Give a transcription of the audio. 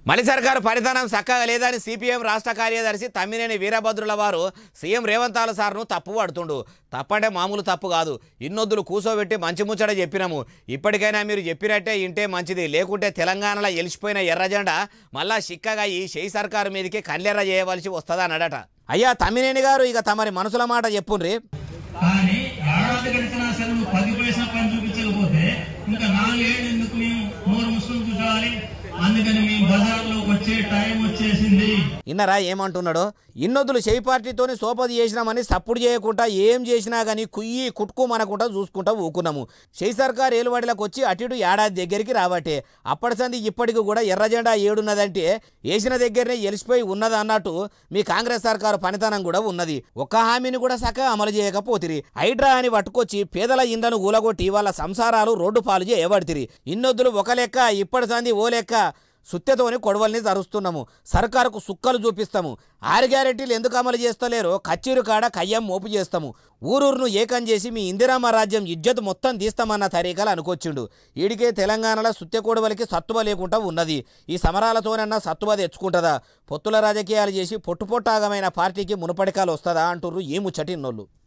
మలి సర్కారు పరిధానం చక్కగా లేదని సిపిఎం రాష్ట్ర కార్యదర్శి తమ్మినేని వీరభద్రుల వారు సీఎం రేవంతాల సార్ను తప్పు పడుతుండు తప్పంటే మామూలు తప్పు కాదు ఇన్నొద్దులు కూసోబెట్టి మంచి ముచ్చట చెప్పినాము ఇప్పటికైనా మీరు చెప్పినట్టే ఇంటే మంచిది లేకుంటే తెలంగాణలో ఎలిసిపోయిన ఎర్రజెండా మళ్ళా చిక్కగా ఈ షెయి సర్కారు మీదకి కళ్ళెర్ర చేయవలసి వస్తుందా అన్నాడట అయ్యా తమ్మినేని గారు ఇక తమరి మనసుల మాట చెప్పుండ్రి కానీ ఏడాది గడిచినా సరే నువ్వు పది పైసా పని చూపించకపోతే ఇంకా నాలుగేళ్ళు ఎందుకు మేము నోరు ముసుకుని కూర్చోవాలి అందుకని మేము బజార్లోకి వచ్చే టైం వచ్చేసింది ఇన్నరా ఏమంటున్నాడో ఇన్నొద్దులు చేయి పార్టీతోని సోపది చేసినామని సప్పుడు చేయకుండా ఏం చేసినా కానీ కుయ్యి కుట్టుకు మనకుండా చూసుకుంటా ఊకున్నాము చేయి సర్కార్ ఏలువాడిలకు వచ్చి అటు ఇటు ఏడాది దగ్గరికి రావట్టే అప్పటి సంది ఇప్పటికి కూడా ఎర్ర జెండా ఏడున్నదంటే వేసిన దగ్గరనే ఎలిసిపోయి ఉన్నది అన్నట్టు మీ కాంగ్రెస్ సర్కారు పనితనం కూడా ఉన్నది ఒక్క హామీని కూడా చక్కగా అమలు చేయకపోతిరి హైడ్రా అని పట్టుకొచ్చి పేదల ఇండ్లను ఊలగొట్టి వాళ్ళ సంసారాలు రోడ్డు పాలు చేయబడితిరి ఇన్నొద్దులు ఒక లెక్క ఇప్పటి సంది ఓ లెక్క సుత్తెతోని కొడవల్ని జరుస్తున్నాము సర్కారుకు సుక్కలు చూపిస్తాము ఆరు గ్యారెంటీలు ఎందుకు అమలు చేస్తలేరో కచ్చీరు కాడ కయ్యం మోపు చేస్తాము ఊరూరును ఏకం చేసి మీ ఇందిరామ రాజ్యం ఇజ్జత్ మొత్తం తీస్తామన్న తరీకలు అనుకొచ్చిండు ఈడికే తెలంగాణలో సుత్తె కొడవలికి సత్తువ లేకుండా ఉన్నది ఈ సమరాలతోనన్నా సత్తువ తెచ్చుకుంటుందా పొత్తుల రాజకీయాలు చేసి పొట్టుపొట్టాగమైన పార్టీకి మునుపడికాలు వస్తుందా అంటుర్రు ఈ ముచ్చటిన్నోళ్ళు